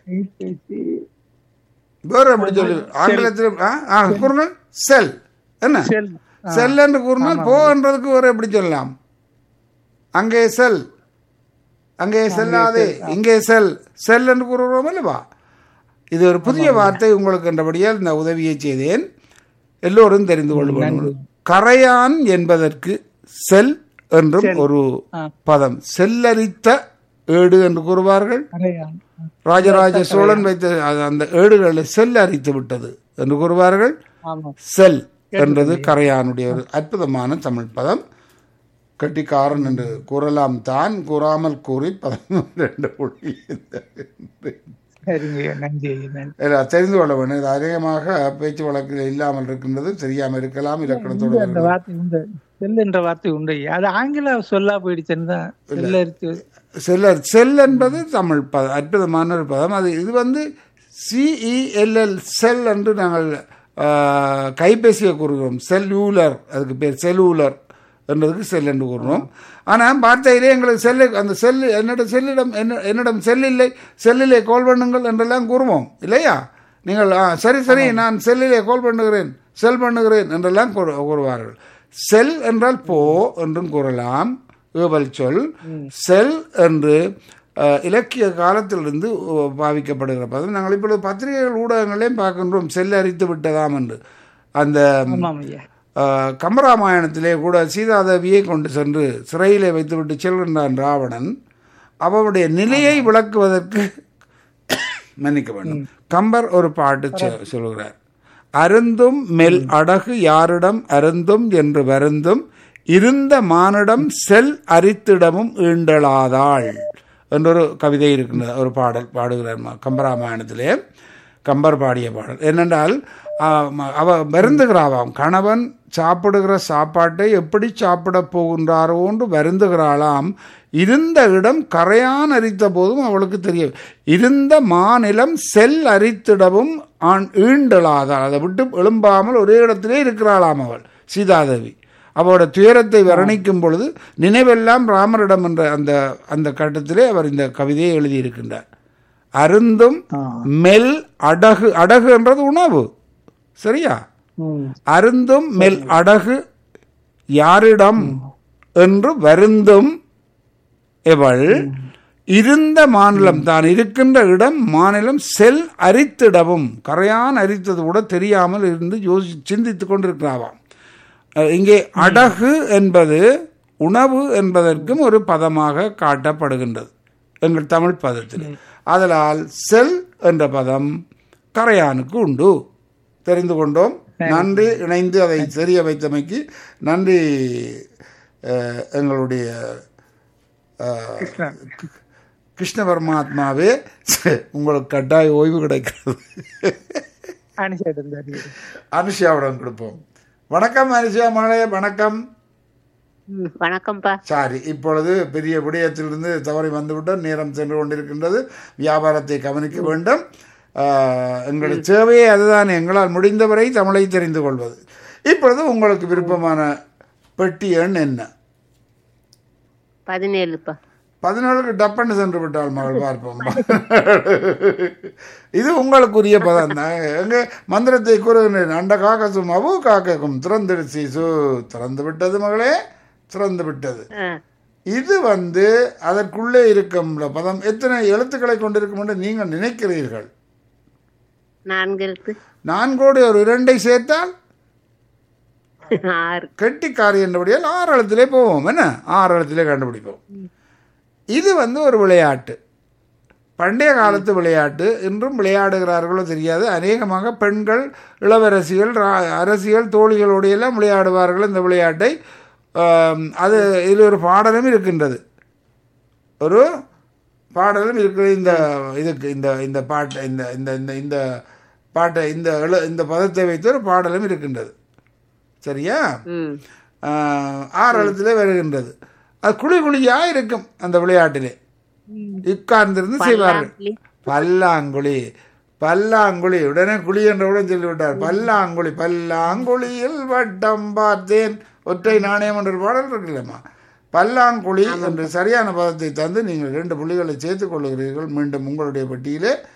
கைபேசி வேற எப்படி சொல்லு ஆங்கிலத்தில் ஆ ஆ கூறுங்கள் செல் என்ன செல் செல் என்று கூறினால் போன்றதுக்கு வேற எப்படி சொல்லலாம் அங்கே செல் அங்கே செல்லாதே இங்கே செல் செல் என்று கூறுகிறோம் அல்லவா இது ஒரு புதிய வார்த்தை உங்களுக்கு என்றபடியால் இந்த உதவியை செய்தேன் எல்லோரும் தெரிந்து கொள்வோம் கரையான் என்பதற்கு செல் என்றும் ஒரு ஆ. பதம் செல்லரித்த ஏடு என்று கூறுவார்கள் கரையான் ராஜராஜ சோழன் வைத்த அது அந்த ஏடுகளை செல் அரித்து விட்டது என்று கூறுவார்கள் ஆமா செல் என்றது கரையானுடைய ஒரு அற்புதமான தமிழ் பதம் கட்டிக்காரன் என்று கூறலாம் தான் கூறாமல் கூறி பதினொன்று புள்ளி சரிங்க ஐயா நன்றி ஐயா நன்றி எல்லாம் தெரிந்து கொள்ள வேண்டும் இது அதிகமாக பேச்சு வழக்கில் இல்லாமல் இருக்கின்றது தெரியாமல் இருக்கலாம் இலக்கணத்தோடு உண்டு அந்த வார்த்தை உண்டு செல் என்ற வார்த்தை உண்டு ஐயா அது ஆங்கில சொல்லா போயிடுச்சுன்னு தான் செல்ல இருக்கு செல்லர் செல் என்பது தமிழ் பதம் அற்புதமான ஒரு பதம் அது இது வந்து சிஇஎல்எல் செல் என்று நாங்கள் ஆ, கைபேசியை கூறுகிறோம் செல்யூலர் அதுக்கு பேர் செல்யூலர் என்றதுக்கு செல் என்று கூறுறோம் ஆனால் வார்த்தையிலே எங்களுக்கு செல்லு அந்த செல் என்னிடம் செல்லிடம் என்ன என்னிடம் செல் இல்லை செல்லிலே கால் பண்ணுங்கள் என்றெல்லாம் கூறுவோம் இல்லையா நீங்கள் ஆ, சரி சரி நான் செல்லிலே கால் பண்ணுகிறேன் செல் பண்ணுகிறேன் என்றெல்லாம் கூறு- கூறுவார்கள் செல் என்றால் போ என்றும் கூறலாம் ஏவல் சொல் செல் என்று அஹ், இலக்கிய காலத்திலிருந்து அஹ், பாவிக்கப்படுகிற பதம் நாங்கள் இப்பொழுது பத்திரிகைகள் ஊடகங்களையும் பார்க்கின்றோம் செல் அரித்து விட்டதாம் என்று அந்த ஆமாம் ஐயா அஹ், கம்பராமாயணத்திலே கூட சீதாதேவியை கொண்டு சென்று சிறையிலே வைத்துவிட்டு செல்கின்றான் ராவணன் அவனுடைய நிலையை விளக்குவதற்கு மன்னிக்க வேண்டும் கம்பர் ஒரு பாட்டு சொ- சொல்கிறார் அருந்தும் மெல் அடகு யாரிடம் அருந்தும் என்று வருந்தும் இருந்த மானிடம் செல் அரித்திடமும் ஈண்டலாதாள் என்றொரு கவிதை இருக்கின்றது ஒரு பாடல் பாடுகிறார் ம- கம்பராமாயணத்திலே கம்பர் பாடிய பாடல் என்னென்றால் ஆ, ம- அவ வருந்துகிறாவாம் கணவன் சாப்பிடுகிற சாப்பாட்டை எப்படி சாப்பிட போகின்றாரோன்று வருந்துகிறாளாம் இருந்த இடம் கரையான் அரித்த போதும் அவளுக்கு தெரியும் இருந்த மாநிலம் செல் அரித்திடவும் ஆண் ஈண்டலாதாள் அதை விட்டு எழும்பாமல் ஒரே இடத்திலே இருக்கிறாளாம் அவள் சீதாதேவி அவரோட துயரத்தை வர்ணிக்கும் பொழுது நினைவெல்லாம் ராமரிடம் என்ற அந்த அந்த கட்டத்திலே அவர் இந்த கவிதையை எழுதியிருக்கின்றார் அருந்தும் ஆ. மெல் அடகு அடகு என்றது உணவு சரியா ம். அருந்தும் மெல் அடகு யாரிடம் என்று வருந்தும் இவள் இருந்த மாநிலம் தான் இருக்கின்ற இடம் மாநிலம் செல் அரித்திடவும் கரையான் அரித்தது கூட தெரியாமல் இருந்து யோசி சிந்தித்துக் கொண்டிருக்கிறாவாம் அஹ் இங்கே அடகு என்பது உணவு என்பதற்கும் ஒரு பதமாக காட்டப்படுகின்றது எங்கள் தமிழ் பதத்தில் அதனால் செல் என்ற பதம் கரையானுக்கு உண்டு தெரிந்து கொண்டோம் நன்றி இணைந்து அதை தெரிய வைத்தமைக்கு நன்றி அஹ், எங்களுடைய அஹ், கிருஷ்ணன் கிருஷ்ண பரமாத்மாவே உங்களுக்கு கட்டாய ஓய்வு கிடைக்கிறது அனுஷியாட்டு இருந்தாரு அனுஷியாவிடம் கொடுப்போம் வணக்கம் அனுஷியா மகளே வணக்கம் ம், வணக்கம்ப்பா சாரி இப்பொழுது பெரிய விடயத்திலிருந்து தவறி வந்துவிட்டோம் நேரம் சென்று கொண்டிருக்கின்றது வியாபாரத்தை கவனிக்க வேண்டும் ஆஹ், எங்களுடைய சேவையே அதுதான் எங்களால் முடிந்தவரை தமிழை தெரிந்து கொள்வது இப்பொழுது உங்களுக்கு விருப்பமான பெட்டி எண் என்ன பதினேழுப்பா பதினேழுக்கு டப்பன்னு சென்று விட்டாள் மகள் பார்ப்போம் இது உங்களுக்குரிய பதம் தான் எங்க மந்திரத்தை கூறுகின்றேன் அண்ட காக்கசும் அவு காக்கக்கும் திறந்துடு சீசு திறந்து விட்டது மகளே திறந்து விட்டது ஆ, இது வந்து அதற்குள்ளே இருக்கும் பதம் எத்தனை எழுத்துக்களை கொண்டிருக்கும் என்று நீங்கள் நினைக்கிறீர்கள் நான்கு எழுத்து நான்கோடு ஒரு இரண்டை சேர்த்தால் ஆறு கெட்டிக்காரி என்றபடியால் ஆறு எழுத்திலே போவோம் என்ன ஆறு எழுத்திலே கண்டுபிடிப்போம் இது வந்து ஒரு விளையாட்டு பண்டைய காலத்து விளையாட்டு இன்றும் விளையாடுகிறார்களோ தெரியாது அநேகமாக பெண்கள் இளவரசிகள் ரா- அரசியல் தோழிகளோடு எல்லாம் விளையாடுவார்கள் இந்த விளையாட்டை ஆம், அது இதில் ஒரு பாடலும் இருக்கின்றது ஒரு பாடலும் இருக்கிறது இந்த இதுக்கு இந்த இந்த பாட்டை இந்த இந்த இந்த இந்த பாட்டை இந்த எழு இந்த பதத்தை வைத்து ஒரு பாடலும் இருக்கின்றது சரியா ம் ஆஹ், ஆறு எழுத்திலே வருகின்றது அது குழி குழியா இருக்கும் அந்த விளையாட்டிலே உட்கார்ந்திருந்து செய்வார்கள் பல்லாங்குழி. பல்லாங்குழி பல்லாங்குழி உடனே குழி என்றவுடன் சொல்லிவிட்டார் பல்லாங்குழி பல்லாங்குழியில் வட்டம் பார்த்தேன் ஒற்றை நாணயம் என்ற ஒரு பாடல் இருக்குல்லம்மா பல்லாங்குழி என்று சரியான பதத்தை தந்து நீங்கள் ரெண்டு புள்ளிகளை சேர்த்துக் கொள்ளுகிறீர்கள் மீண்டும் உங்களுடைய பெட்டியிலே